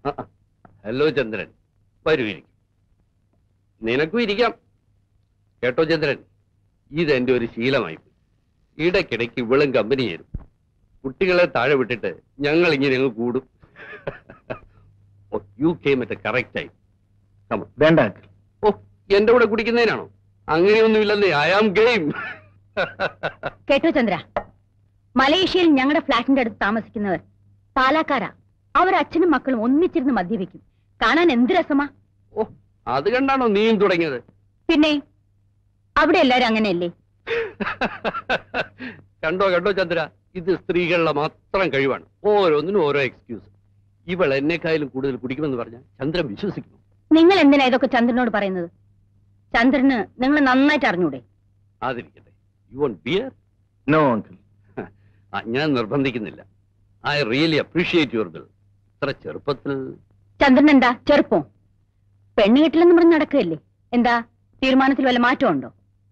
Hello ചന്ദ്രൻ വരൂ ഇരിക്കും നിനക്കും ഇരിക്കാം കേട്ടോ ചന്ദ്രൻ ഇതെന്റെ ഒരു ശീലമായി പോയി. ഇടയ്ക്കിടയ്ക്ക് ഇവളും കമ്പനി ചേരും കുട്ടികളെ താഴെ വിട്ടിട്ട് ഞങ്ങൾ ഇങ്ങനെ അങ്ങ് കൂടും യു കെയും മറ്റേ കറക്റ്റ് ആയി വേണ്ട ഓ എന്റെ കൂടെ കുടിക്കുന്നതിനാണോ അങ്ങനെയൊന്നുമില്ലെന്നേ ഐ ആം ഗെയിം കേട്ടോ ചന്ദ്ര മലേഷ്യയിൽ ഞങ്ങളുടെ ഫ്ലാറ്റിന്റെ അടുത്ത് താമസിക്കുന്നവർ പാലാക്കാരാ അവർ അച്ഛനും മക്കളും ഒന്നിച്ചിരുന്ന് മദ്യപിക്കും കാണാൻ എന്ത് രസമാ ഓ അത് കണ്ടാണോ നീയും തുടങ്ങിയത് പിന്നെ അവിടെ എല്ലാരും അങ്ങനെയല്ലേ കണ്ടോ കണ്ടോ ചന്ദ്ര ഇത് സ്ത്രീകളുടെ മാത്രം കഴിവാണ് ഓരോന്നിനും ഓരോ എക്സ്ക്യൂസ് ഇവൾ എന്നെക്കായാലും കൂടുതൽ കുടിക്കുമെന്ന് പറഞ്ഞാൽ ചന്ദ്രൻ വിശ്വസിക്കുന്നു നിങ്ങൾ എന്തിനാ ഇതൊക്കെ ചന്ദ്രനോട് പറയുന്നത് ചന്ദ്രന് നിങ്ങൾ നന്നായിട്ട് അറിഞ്ഞൂടെ അതിരിക്കട്ടെ you want beer no uncle ഞാൻ നിർബന്ധിക്കുന്നില്ല I really appreciate your bill ഇത്ര ചെറുപ്പത്തിൽ ചന്ദ്രൻ എന്താ ചെറുപ്പം പെണ്ണ് കിട്ടില്ലെന്ന് പറഞ്ഞ് നടക്കുകയല്ലേ എന്താ തീരുമാനത്തിൽ വല്ല മാറ്റമുണ്ടോ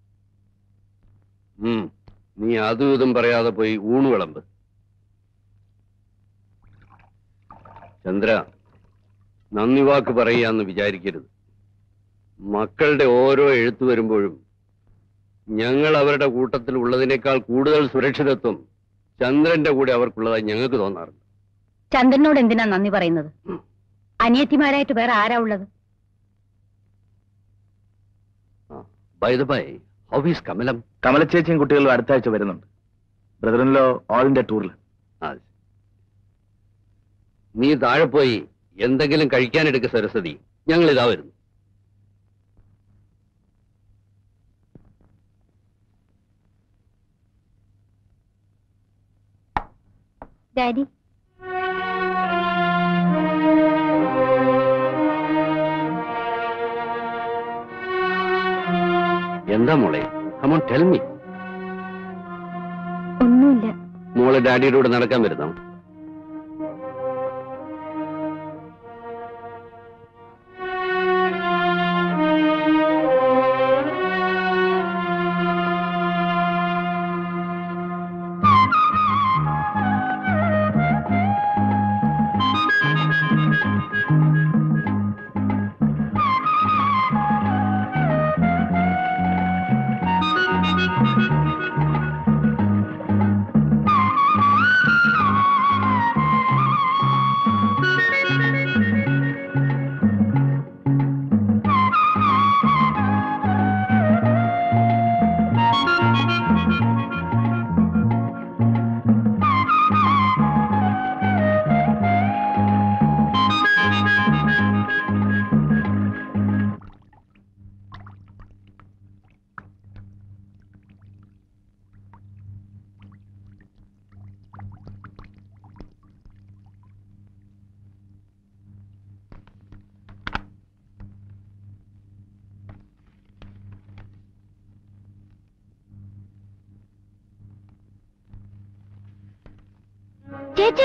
ഉം, നീ അതും ഇതും പറയാതെ പോയി ഊണ് വിളമ്പ് ചന്ദ്ര നന്ദി വാക്ക് പറയാന്ന് വിചാരിക്കരുത് മക്കളുടെ ഓരോ എഴുത്തു വരുമ്പോഴും ഞങ്ങൾ അവരുടെ കൂട്ടത്തിൽ ഉള്ളതിനേക്കാൾ കൂടുതൽ സുരക്ഷിതത്വം ചന്ദ്രന്റെ കൂടെ അവർക്കുള്ളതായി ഞങ്ങൾക്ക് തോന്നാറുണ്ട് ചന്ദ്രനോട് എന്തിനാ നന്ദി പറയുന്നത് അനിയത്തിമാരായിട്ട് വേറെ ആരാ ഉള്ളത് by the by how Kamalam കമലച്ചേച്ചിയും കുട്ടികളും അടുത്ത ആഴ്ച വരുന്നുണ്ട് ബ്രദറിനിലോ ഓൾ ഇന്ത്യ ടൂറിൽ ആ, നീ താഴെ പോയി എന്തെങ്കിലും കഴിക്കാനെടുക്ക സരസ്വതി ഞങ്ങൾ ഇതാ വരുന്നു ഡാഡി എന്താ മോളെ കമോൺ ടെൽ മീ ഒന്നുമില്ല മോളെ ഡാഡിയുടെ കൂടെ നടക്കാൻ വരുന്നോ ചേച്ചി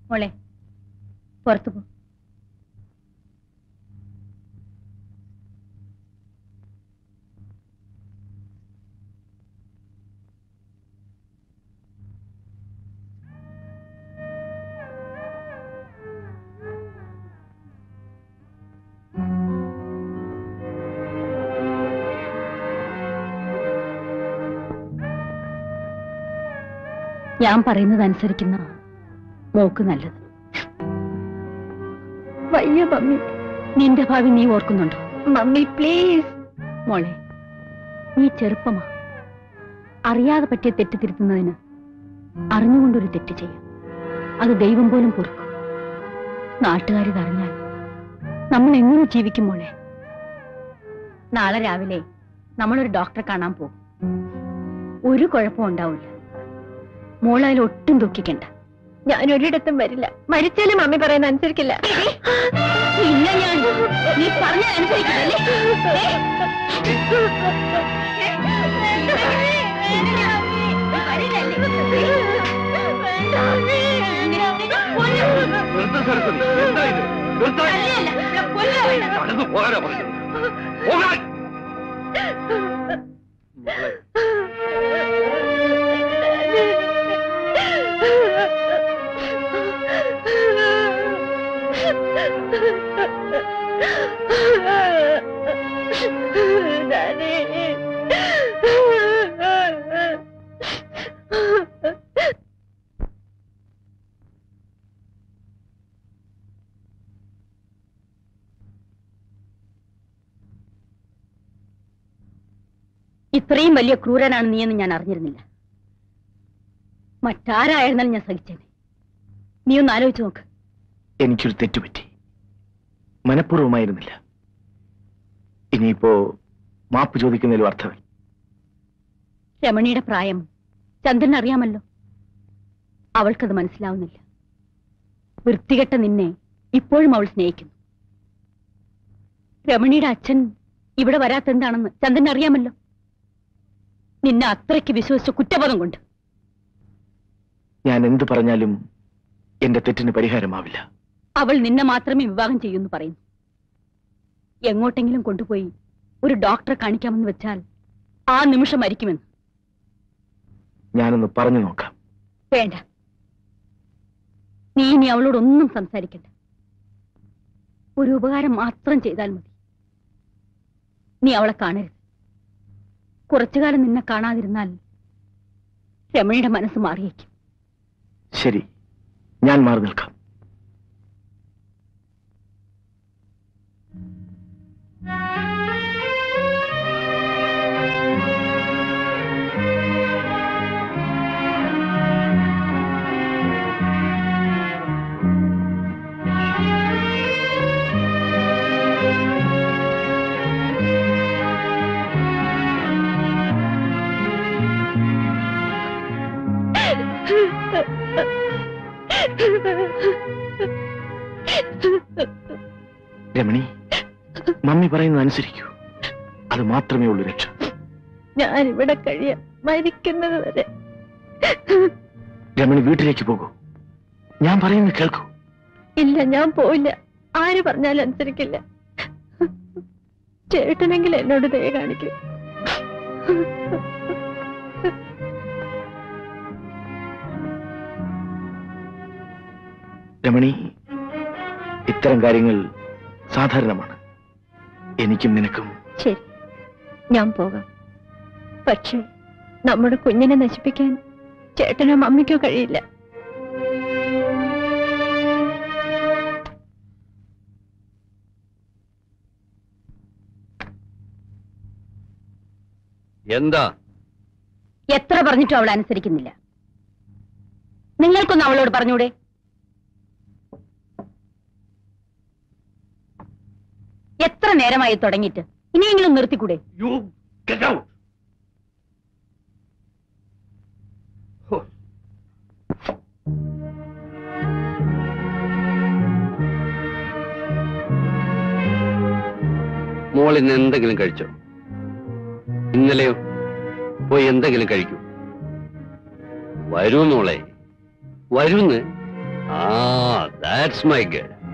മോളെ പുറത്തു പോ ഞാൻ പറയുന്നത് അനുസരിക്കുന്ന മോക്ക് നല്ലത് വയ്യ മമ്മി നിന്റെ ഭാവി നീ ഓർക്കുന്നുണ്ടോ മമ്മി പ്ലീസ് മോളെ നീ ചെറുപ്പമാ അറിയാതെ പറ്റിയ തെറ്റ് തിരുത്തുന്നതിന് അറിഞ്ഞുകൊണ്ടൊരു തെറ്റ് ചെയ്യാം അത് ദൈവം പോലും പൊറുക്കും നാട്ടുകാരിത് അറിഞ്ഞാൽ നമ്മൾ എങ്ങനെ ജീവിക്കും മോളെ നാളെ രാവിലെ നമ്മളൊരു ഡോക്ടറെ കാണാൻ പോകും ഒരു കുഴപ്പവും ഉണ്ടാവില്ല മോളതിൽ ഒട്ടും ദുഃഖിക്കണ്ട ഞാൻ ഒരിടത്തും വരില്ല മരിച്ചാലും മമ്മി പറയുന്ന അനുസരിക്കില്ല ഇല്ല ഞാൻ നീ പറഞ്ഞ അനുസരിക്കില്ലേ നിർത്ത് സരസ്വതി എന്താ ഇത് നിർത്താൻ നടന്നു പോകാനാ പറഞ്ഞത് പോകാൻ മോളെ ഇത്രയും വലിയ ക്രൂരനാണ് നീയെന്ന് ഞാൻ അറിഞ്ഞിരുന്നില്ല മറ്റാരായിരുന്നാലും ഞാൻ സഹിച്ചേനെ നീ ഒന്ന് ആലോചിച്ച് നോക്ക് എനിക്കൊരു തെറ്റുപറ്റി മനഃപൂർവ്വമായിരുന്നില്ല ഇനിയിപ്പോ മാപ്പ് ചോദിക്കുന്നതിലും അർത്ഥമില്ല രമണിയുടെ പ്രായം ചന്ദ്രൻ അറിയാമല്ലോ അവൾക്കത് മനസ്സിലാവുന്നില്ല വൃത്തികെട്ട നിന്നെ ഇപ്പോഴും അവൾ സ്നേഹിക്കുന്നു രമണിയുടെ അച്ഛൻ ഇവിടെ വരാത്തെന്താണെന്ന് ചന്ദ്രൻ അറിയാമല്ലോ നിന്നെ അത്രയ്ക്ക് വിശ്വസിച്ച കുറ്റബോധം കൊണ്ട് ഞാൻ എന്ത് പറഞ്ഞാലും എന്റെ തെറ്റിന് പരിഹാരമാവില്ല അവൾ നിന്നെ മാത്രമേ വിവാഹം ചെയ്യൂന്ന് പറയുന്നു എങ്ങോട്ടെങ്കിലും കൊണ്ടുപോയി ഒരു ഡോക്ടറെ കാണിക്കാമെന്ന് വെച്ചാൽ ആ നിമിഷം മരിക്കുമെന്ന് ഞാനൊന്ന് പറഞ്ഞു നോക്കാം വേണ്ട നീ ഇനി അവളോടൊന്നും സംസാരിക്കണ്ട ഒരു ഉപകാരം മാത്രം ചെയ്താൽ മതി നീ അവളെ കാണരുത് കുറച്ചു കാലം നിന്നെ കാണാതിരുന്നാൽ രമണിയുടെ മനസ്സ് മാറിയേക്കും ശരി ഞാൻ മാറി നിൽക്കാം രമണി മമ്മി പറയുന്നത് അനുസരിക്കൂ അത് മാത്രമേ ഉള്ളൂ രക്ഷ ഞാൻ ഇവിടെ കഴിയാം മരിക്കുന്നത് വരെ രമണി വീട്ടിലേക്ക് പോകൂ ഞാൻ പറയുന്നത് കേൾക്കൂ ഇല്ല ഞാൻ പോയില്ല ആര് പറഞ്ഞാലും അനുസരിക്കില്ല ചേട്ടനെങ്കിൽ എന്നോട് ദയ കാണിക്കും രമണി ഇത്തരം കാര്യങ്ങൾ സാധാരണമാണ് എനിക്കും നിനക്കും ശരി ഞാൻ പോകാം പക്ഷേ നമ്മുടെ കുഞ്ഞിനെ നശിപ്പിക്കാൻ ചേട്ടനോ മമ്മിക്കോ കഴിയില്ല എന്താ എത്ര പറഞ്ഞിട്ടും അവൾ അനുസരിക്കുന്നില്ല നിങ്ങൾക്കൊന്ന് അവളോട് പറഞ്ഞൂടെ എത്ര നേരമായി തുടങ്ങിയിട്ട് ഇനിയെങ്കിലും നിർത്തിക്കൂടെ യു ഗെറ്റ് ഔട്ട് മോൾ ഇന്ന് എന്തെങ്കിലും കഴിച്ചോ ഇന്നലെയോ പോയി എന്തെങ്കിലും കഴിക്കൂ വരൂ മോളെ വരൂന്ന് ആ ദാറ്റ്സ് മൈ ഗേൾ